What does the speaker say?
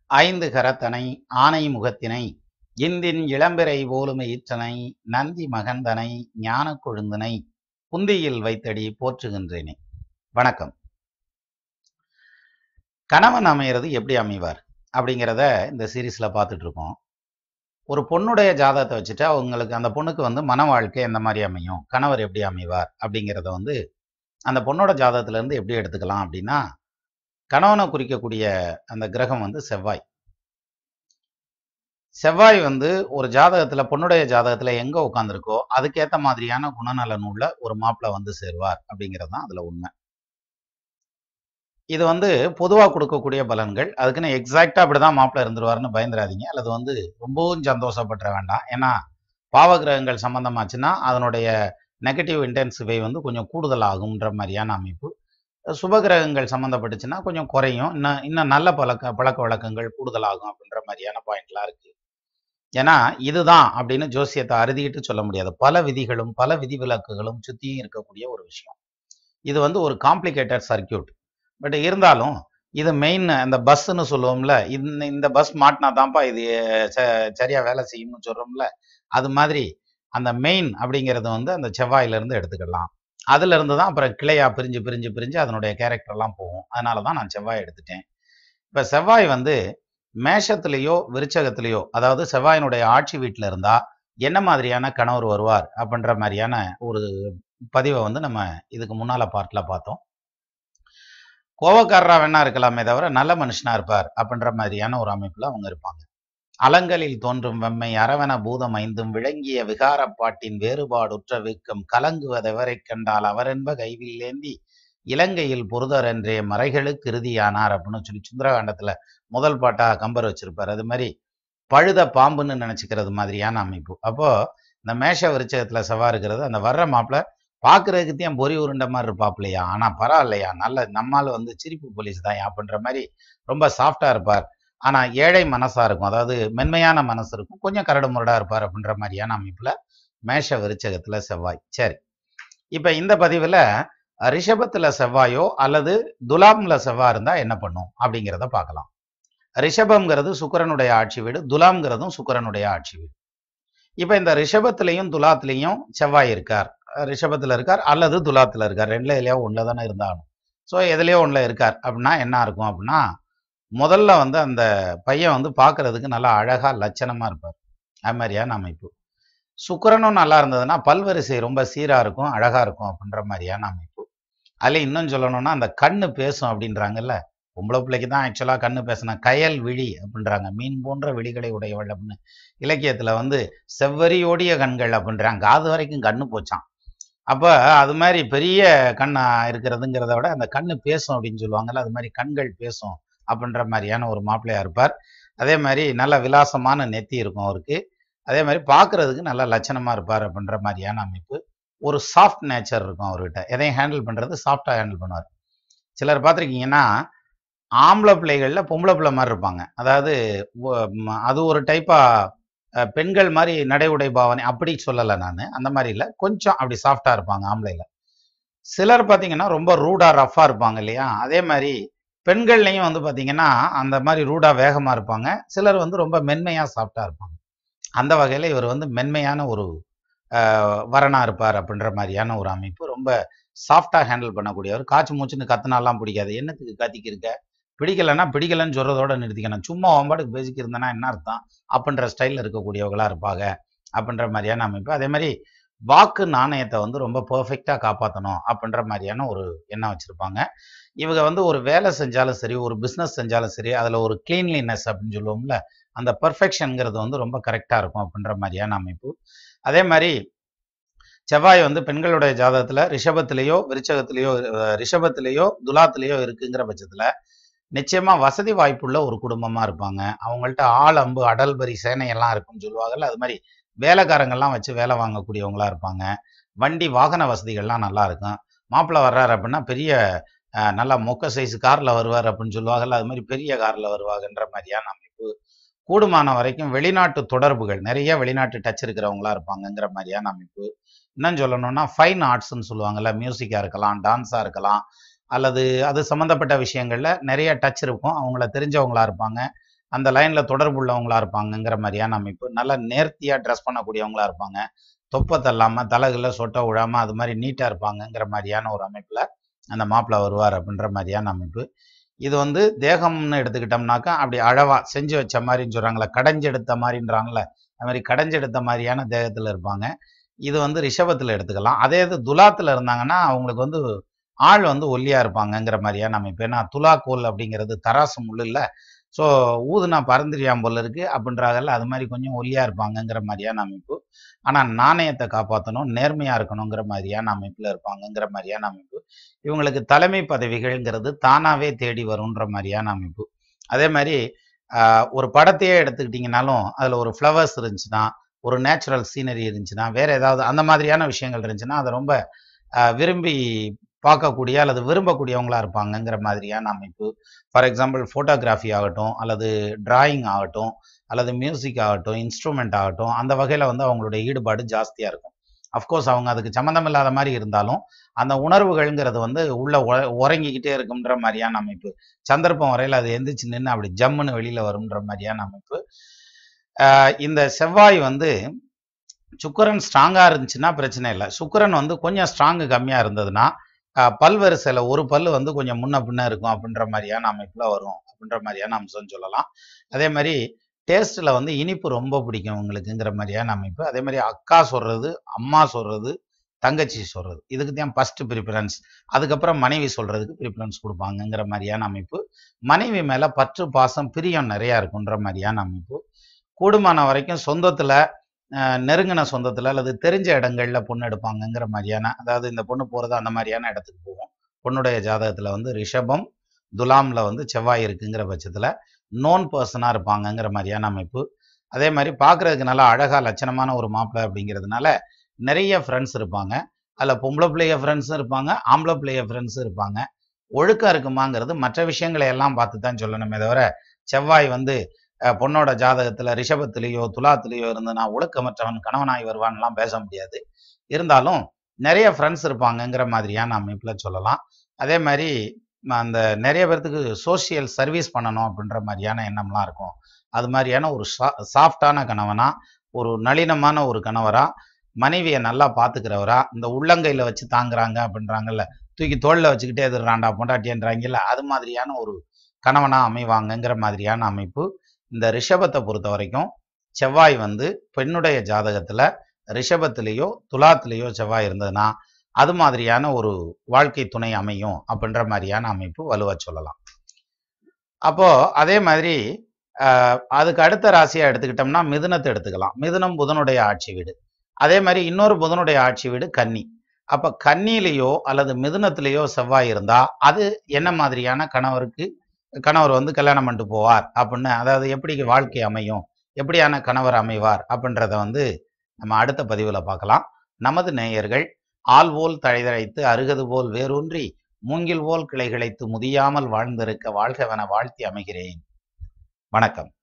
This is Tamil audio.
ஐந்து கரத்தனை ஆனை முகத்தினை இந்தின் இளம்பிறை போலுமை ஈற்றனை நந்தி மகந்தனை ஞான கொழுந்தனை புந்தியில் வைத்தடி போற்றுகின்றேனே வணக்கம் கணவன் அமையிறது எப்படி அமைவார் அப்படிங்கிறத இந்த சீரீஸ்ல பார்த்துட்டு இருக்கோம் ஒரு பொண்ணுடைய ஜாதகத்தை வச்சுட்டு அவங்களுக்கு அந்த பொண்ணுக்கு வந்து மன வாழ்க்கை எந்த மாதிரி அமையும் கணவர் எப்படி அமைவார் அப்படிங்கிறத வந்து அந்த பொண்ணோட ஜாதகத்துல இருந்து எப்படி எடுத்துக்கலாம் அப்படின்னா கணவனை குறிக்கக்கூடிய அந்த கிரகம் வந்து செவ்வாய் செவ்வாய் வந்து ஒரு ஜாதகத்துல பொண்ணுடைய ஜாதகத்துல எங்க உட்காந்துருக்கோ அதுக்கேத்த மாதிரியான குணநலன் உள்ள ஒரு மாப்பிள்ளை வந்து சேருவார் அப்படிங்கிறது தான் அதுல உண்மை இது வந்து பொதுவா கொடுக்கக்கூடிய பலன்கள் அதுக்குன்னு எக்ஸாக்டா அப்படிதான் மாப்பிள்ளை இருந்துருவாருன்னு பயந்துடாதீங்க அல்லது வந்து ரொம்பவும் சந்தோஷப்பட்டுற வேண்டாம் ஏன்னா பாவகிரகங்கள் சம்பந்தமாச்சுன்னா அதனுடைய நெகட்டிவ் இன்டென்சிஃபை வந்து கொஞ்சம் கூடுதல் ஆகுன்ற மாதிரியான அமைப்பு சுபகிரகங்கள் சம்மந்தப்பட்டுச்சுன்னா கொஞ்சம் குறையும் இன்னும் இன்னும் நல்ல பழக்க பழக்க வழக்கங்கள் கூடுதலாகும் அப்படின்ற மாதிரியான பாயிண்ட்லாம் இருக்கு ஏன்னா இதுதான் அப்படின்னு ஜோசியத்தை அறுதிட்டு சொல்ல முடியாது பல விதிகளும் பல விதிவிலக்குகளும் சுத்தியும் இருக்கக்கூடிய ஒரு விஷயம் இது வந்து ஒரு காம்ப்ளிகேட்டட் சர்க்கியூட் பட் இருந்தாலும் இது மெயின் இந்த பஸ்ன்னு சொல்லுவோம்ல இந்த இந்த பஸ் மாட்டினா தான்ப்பா இது ச- சரியா வேலை செய்யும்னு சொல்றோம்ல அது மாதிரி அந்த மெயின் அப்படிங்கிறது வந்து அந்த செவ்வாயில இருந்து எடுத்துக்கலாம் அதுல இருந்து தான் அப்புறம் கிளையா பிரிஞ்சு பிரிஞ்சு பிரிஞ்சு அதனுடைய கேரக்டர் எல்லாம் போகும் அதனால தான் நான் செவ்வாய் எடுத்துட்டேன் இப்ப செவ்வாய் வந்து மேஷத்திலேயோ விருச்சகத்திலேயோ அதாவது செவ்வாயினுடைய ஆட்சி வீட்டில் இருந்தா என்ன மாதிரியான கணவர் வருவார் அப்படின்ற மாதிரியான ஒரு பதிவை வந்து நம்ம இதுக்கு முன்னால பார்ட்ல பார்த்தோம் கோவக்காரரா வேணா இருக்கலாமே தவிர நல்ல மனுஷனா இருப்பார் அப்படின்ற மாதிரியான ஒரு அமைப்புல அவங்க இருப்பாங்க அலங்கலில் தோன்றும் வெம்மை அரவண பூதம் ஐந்தும் விளங்கிய விகாரப்பாட்டின் வேறுபாடுற்ற வீக்கம் கலங்குவதெவரைக் கண்டால் அவரென்ப கைவில்லேந்தி இலங்கையில் பொருதர் என்றே மறைகளுக்கு இறுதியானார் அப்படின்னு சொல்லி சுந்தரகாண்டத்துல முதல் பாட்டா கம்பர் வச்சிருப்பார் அது மாதிரி பழுத பாம்புன்னு நினைச்சுக்கிறது மாதிரியான அமைப்பு அப்போ இந்த மேஷ விருச்சகத்துல செவ்வா இருக்கிறது அந்த வர்ற மாப்பிள்ள பாக்குறதுக்கு தான் பொறி உருண்ட மாதிரி இருப்பாப்லையா ஆனா பரவாயில்லையா நல்ல நம்மால வந்து சிரிப்பு போலீஸ் தான் அப்படின்ற மாதிரி ரொம்ப சாஃப்டா இருப்பார் ஆனா ஏழை மனசா இருக்கும் அதாவது மென்மையான மனசு இருக்கும் கொஞ்சம் கரடு முரடா இருப்பார் அப்படின்ற மாதிரியான அமைப்புல மேஷ விருச்சகத்துல செவ்வாய் சரி இப்ப இந்த பதிவுல ரிஷபத்துல செவ்வாயோ அல்லது துலாம்ல செவ்வாய் இருந்தா என்ன பண்ணும் அப்படிங்கிறத பார்க்கலாம் ரிஷபம்ங்கிறது சுக்கிரனுடைய ஆட்சி வீடு துலாம்ங்கிறதும் சுக்கிரனுடைய ஆட்சி வீடு இப்ப இந்த ரிஷபத்திலையும் துலாத்திலையும் செவ்வாய் இருக்கார் ரிஷபத்துல இருக்கார் அல்லது துலாத்துல இருக்கார் ரெண்டுல எதுலயோ ஒண்ணுல தானே இருந்தாலும் ஸோ எதுலயோ ஒண்ணுல இருக்கார் அப்படின்னா என்ன இருக்கும் அப்படின்னா முதல்ல வந்து அந்த பையன் வந்து பார்க்கிறதுக்கு நல்லா அழகா லட்சணமா இருப்பார் அது மாதிரியான அமைப்பு சுக்கிரனும் நல்லா இருந்ததுன்னா பல்வரிசை ரொம்ப சீரா இருக்கும் அழகா இருக்கும் அப்படின்ற மாதிரியான அமைப்பு அதுல இன்னும் சொல்லணும்னா அந்த கண்ணு பேசும் அப்படின்றாங்கல்ல பொம்பளை பிள்ளைக்கு தான் ஆக்சுவலாக கண்ணு பேசின கயல் விழி அப்படின்றாங்க மீன் போன்ற விழிகளை உடையவள் அப்படின்னு இலக்கியத்துல வந்து செவ்வரியோடிய கண்கள் அப்படின்றாங்க காது வரைக்கும் கண்ணு போச்சான் அப்ப அது மாதிரி பெரிய கண்ணா இருக்கிறதுங்கிறத விட அந்த கண்ணு பேசும் அப்படின்னு சொல்லுவாங்கல்ல அது மாதிரி கண்கள் பேசும் அப்படின்ற மாதிரியான ஒரு மாப்பிள்ளையா இருப்பார் அதே மாதிரி நல்ல விலாசமான நெத்தி இருக்கும் அவருக்கு அதே மாதிரி பார்க்கிறதுக்கு நல்ல லட்சணமா இருப்பார் அப்படின்ற மாதிரியான அமைப்பு ஒரு சாஃப்ட் நேச்சர் இருக்கும் அவர்கிட்ட எதையும் ஹேண்டில் பண்றது சாஃப்டா ஹேண்டில் பண்ணுவார் சிலர் பார்த்துருக்கீங்கன்னா ஆம்பளை பிள்ளைகள்ல பொம்பளை பிள்ளை மாதிரி இருப்பாங்க அதாவது ஒ- ம- அது ஒரு டைப்பா அஹ், பெண்கள் மாதிரி நடை உடை பாவனை அப்படி சொல்லலை நான் அந்த மாதிரி இல்லை கொஞ்சம் அப்படி சாஃப்டா இருப்பாங்க ஆம்பளைல சிலர் பார்த்தீங்கன்னா ரொம்ப ரூடா ரஃபா இருப்பாங்க இல்லையா அதே மாதிரி பெண்கள்லையும் வந்து பார்த்தீங்கன்னா அந்த மாதிரி ரூடா வேகமா இருப்பாங்க சிலர் வந்து ரொம்ப மென்மையா சாஃப்டா இருப்பாங்க அந்த வகையில இவர் வந்து மென்மையான ஒரு அஹ், வரனா இருப்பார் அப்படின்ற மாதிரியான ஒரு அமைப்பு ரொம்ப சாஃப்டா ஹேண்டில் பண்ணக்கூடியவர் காய்ச்சி மூச்சுன்னு கத்துனாலாம் பிடிக்காது என்னத்துக்கு கத்திக்கு இருக்க பிடிக்கலைன்னா பிடிக்கலன்னு சொல்றதோட நிறுத்திக்கணும் சும்மா ஒம்பாட்டுக்கு பேசிக்கு இருந்தேன்னா என்ன அர்த்தம் அப்படின்ற ஸ்டைலில் இருக்கக்கூடியவங்களா இருப்பாங்க அப்படின்ற மாதிரியான அமைப்பு அதே மாதிரி வாக்கு நாணயத்தை வந்து ரொம்ப பெர்ஃபெக்டா காப்பாற்றணும் அப்படின்ற மாதிரியான ஒரு எண்ணம் வச்சிருப்பாங்க இவங்க வந்து ஒரு வேலை செஞ்சாலும் சரி ஒரு பிஸ்னஸ் செஞ்சாலும் சரி அதுல ஒரு கிளீன்லினஸ் அப்படின்னு சொல்லுவோம்ல அந்த பெர்ஃபெக்ஷனுங்கிறது வந்து ரொம்ப கரெக்டா இருக்கும் அப்படின்ற மாதிரியான அமைப்பு அதே மாதிரி செவ்வாய் வந்து பெண்களுடைய ஜாதகத்துல ரிஷபத்திலேயோ விருச்சகத்திலேயோ அஹ், ரிஷபத்திலேயோ துலாத்திலேயோ இருக்குங்கிற பட்சத்துல நிச்சயமா வசதி வாய்ப்புள்ள ஒரு குடும்பமா இருப்பாங்க அவங்கள்ட்ட ஆள் அம்பு அடல்பரி சேனை எல்லாம் இருக்கும்னு சொல்லுவாங்கல்ல அது மாதிரி வேலைக்காரங்கெல்லாம் வச்சு வேலை வாங்கக்கூடியவங்களா இருப்பாங்க வண்டி வாகன வசதிகள்லாம் நல்லா இருக்கும் மாப்பிள்ளை வர்றாரு அப்படின்னா பெரிய அஹ், நல்லா மொக்க சைஸ் கார்ல வருவார் அப்படின்னு சொல்லுவாங்கல்ல அது மாதிரி பெரிய கார்ல வருவாங்கன்ற மாதிரியான அமைப்பு கூடுமான வரைக்கும் வெளிநாட்டு தொடர்புகள் நிறைய வெளிநாட்டு டச் இருக்கிறவங்களா இருப்பாங்கங்கிற மாதிரியான அமைப்பு இன்னும் சொல்லணும்னா ஃபைன் ஆர்ட்ஸ்ன்னு சொல்லுவாங்கல்ல மியூசிக்கா இருக்கலாம் டான்ஸா இருக்கலாம் அல்லது அது சம்மந்தப்பட்ட விஷயங்கள்ல நிறைய டச் இருக்கும் அவங்கள தெரிஞ்சவங்களா இருப்பாங்க அந்த லைன்ல தொடர்பு உள்ளவங்களா இருப்பாங்கங்கிற மாதிரியான அமைப்பு நல்லா நேர்த்தியா ட்ரெஸ் பண்ணக்கூடியவங்களா இருப்பாங்க தொப்பை தள்ளாம தலைகளை சொட்ட விழாம அது மாதிரி நீட்டா இருப்பாங்கங்கிற மாதிரியான ஒரு அமைப்புல அந்த மாப்பிள்ளை வருவார் அப்படின்ற மாதிரியான அமைப்பு இது வந்து தேகம்னு எடுத்துக்கிட்டோம்னாக்கா அப்படி அழவா செஞ்சு வச்ச மாதிரின்னு சொல்றாங்களே கடைஞ்செடுத்த மாதிரின்றாங்கல்ல அது மாதிரி கடைஞ்செடுத்த மாதிரியான தேகத்துல இருப்பாங்க இது வந்து ரிஷபத்துல எடுத்துக்கலாம் அதே இது துலாத்துல இருந்தாங்கன்னா அவங்களுக்கு வந்து ஆள் வந்து ஒல்லியா இருப்பாங்கங்கிற மாதிரியான அமைப்பு ஏன்னா துலாக்கோல் அப்படிங்கிறது தராசு முள் இல்ல ஸோ ஊதுனா பறந்துரியாம் போல இருக்கு அப்படின்றாங்கல்ல அது மாதிரி கொஞ்சம் ஒல்லியா இருப்பாங்கங்கிற மாதிரியான அமைப்பு ஆனா நாணயத்தை காப்பாற்றணும் நேர்மையா இருக்கணுங்கிற மாதிரியான அமைப்புல இருப்பாங்கங்கிற மாதிரியான அமைப்பு இவங்களுக்கு தலைமை பதவிகள்ங்கிறது தானாவே தேடி வரும்ன்ற மாதிரியான அமைப்பு அதே மாதிரி ஆஹ், ஒரு படத்தையே எடுத்துக்கிட்டிங்கனாலும் அதில் ஒரு ஃப்ளவர்ஸ் இருந்துச்சுன்னா ஒரு நேச்சுரல் சீனரி இருந்துச்சுன்னா வேற ஏதாவது அந்த மாதிரியான விஷயங்கள் இருந்துச்சுன்னா அதை ரொம்ப ஆஹ், விரும்பி பார்க்கக்கூடிய அல்லது விரும்பக்கூடியவங்களா இருப்பாங்கங்கிற மாதிரியான அமைப்பு ஃபார் எக்ஸாம்பிள் ஃபோட்டோகிராஃபி ஆகட்டும் அல்லது டிராயிங் ஆகட்டும் அல்லது மியூசிக் ஆகட்டும் இன்ஸ்ட்ருமெண்ட் ஆகட்டும் அந்த வகையில் வந்து அவங்களுடைய ஈடுபாடு ஜாஸ்தியாக இருக்கும் அஃப்கோர்ஸ் அவங்க அதுக்கு சம்மந்தம் இல்லாத மாதிரி இருந்தாலும் அந்த உணர்வுகள்ங்கிறது வந்து உள்ள உற- உறங்கிக்கிட்டே இருக்கும்ன்ற மாதிரியான அமைப்பு சந்தர்ப்பம் வரையில் அது எந்திரிச்சு நின்று அப்படி ஜம்முன்னு வெளியில வரும்ன்ற மாதிரியான அமைப்பு ஆஹ் இந்த செவ்வாய் வந்து சுக்கிரன் ஸ்ட்ராங்கா இருந்துச்சுன்னா பிரச்சனை இல்லை சுக்கிரன் வந்து கொஞ்சம் ஸ்ட்ராங்கு கம்மியா இருந்ததுன்னா ஆஹ் பல் வரிசையில ஒரு பல்லு வந்து கொஞ்சம் முன்ன பின்ன இருக்கும் அப்படின்ற மாதிரியான அமைப்புல வரும் அப்படின்ற மாதிரியான அம்சம் சொல்லலாம் அதே மாதிரி டேஸ்ட்ல வந்து இனிப்பு ரொம்ப பிடிக்கும் உங்களுக்குங்கிற மாதிரியான அமைப்பு அதே மாதிரி அக்கா சொல்றது அம்மா சொல்றது தங்கச்சி சொல்றது இதுக்கு தான் ஃபர்ஸ்ட் ப்ரிஃபரன்ஸ் அதுக்கப்புறம் மனைவி சொல்றதுக்கு ப்ரிஃபரன்ஸ் கொடுப்பாங்கங்கிற மாதிரியான அமைப்பு மனைவி மேல பற்று பாசம் பிரியம் நிறைய இருக்குன்ற மாதிரியான அமைப்பு கூடுமான வரைக்கும் சொந்தத்துல அஹ், நெருங்கின சொந்தத்துல அல்லது தெரிஞ்ச இடங்கள்ல பொண்ணு எடுப்பாங்கங்கிற மாதிரியான அதாவது இந்த பொண்ணு போறது அந்த மாதிரியான இடத்துக்கு போகும் பொண்ணுடைய ஜாதகத்துல வந்து ரிஷபம் துலாம்ல வந்து செவ்வாய் இருக்குங்கிற பட்சத்துல நோன் பர்சனா இருப்பாங்கங்கிற மாதிரியான அமைப்பு அதே மாதிரி பார்க்கிறதுக்கு நல்லா அழகா லட்சணமான ஒரு மாப்பிள்ளை அப்படிங்கிறதுனால நிறைய ஃப்ரெண்ட்ஸ் இருப்பாங்க அதில் பொம்பளை பிள்ளைய ஃப்ரெண்ட்ஸும் இருப்பாங்க ஆம்பளை பிள்ளைய ஃப்ரெண்ட்ஸும் இருப்பாங்க ஒழுக்கம் இருக்குமாங்கிறது மற்ற விஷயங்களை எல்லாம் பார்த்து தான் சொல்லணுமே தவிர செவ்வாய் வந்து அஹ், பொண்ணோட ஜாதகத்துல ரிஷபத்திலேயோ துலாத்திலேயோ இருந்ததுன்னா ஒழுக்கமற்றவன் கணவனாய் வருவான்லாம் பேச முடியாது இருந்தாலும் நிறைய ஃப்ரெண்ட்ஸ் இருப்பாங்கங்கிற மாதிரியான அமைப்புல சொல்லலாம் அதே மாதிரி ம, அந்த நிறைய பேர்த்துக்கு சோஷியல் சர்வீஸ் பண்ணணும் அப்படின்ற மாதிரியான எண்ணம்லாம் இருக்கும் அது மாதிரியான ஒரு சாஃப்டான கணவனா ஒரு நளினமான ஒரு கணவரா மனைவியை நல்லா பாத்துக்கிறவரா இந்த உள்ளங்கையில வச்சு தாங்குறாங்க அப்படின்றாங்கல்ல தூக்கி தோல்ல வச்சுக்கிட்டே எதிர்றாண்டா பொண்டாட்டின்றாங்கல்ல அது மாதிரியான ஒரு கணவனா அமைவாங்கங்கிற மாதிரியான அமைப்பு இந்த ரிஷபத்தை பொறுத்த வரைக்கும் செவ்வாய் வந்து பெண்ணுடைய ஜாதகத்துல ரிஷபத்திலேயோ துலாத்திலேயோ செவ்வாய் இருந்ததுன்னா அது மாதிரியான ஒரு வாழ்க்கை துணை அமையும் அப்படின்ற மாதிரியான அமைப்பு வலுவா சொல்லலாம் அப்போ அதே மாதிரி ஆஹ், அதுக்கு அடுத்த ராசியா எடுத்துக்கிட்டோம்னா மிதுனத்தை எடுத்துக்கலாம் மிதுனம் புதனுடைய ஆட்சி வீடு அதே மாதிரி இன்னொரு புதனுடைய ஆட்சி வீடு கன்னி அப்ப கன்னியிலேயோ அல்லது மிதுனத்திலேயோ செவ்வாய் இருந்தா அது என்ன மாதிரியான கணவருக்கு கணவர் வந்து கல்யாணம் பண்ணிட்டு போவார் அப்படின்னு அதாவது எப்படி வாழ்க்கை அமையும் எப்படியான கணவர் அமைவார் அப்படின்றத வந்து நம்ம அடுத்த பதிவுல பார்க்கலாம் நமது நேயர்கள் ஆள் போல் தழைதழைத்து அருகது போல் வேரூன்றி மூங்கில் போல் கிளைகிழைத்து முதியாமல் வாழ்ந்திருக்க வாழ்கவென வாழ்த்தி அமைகிறேன் வணக்கம்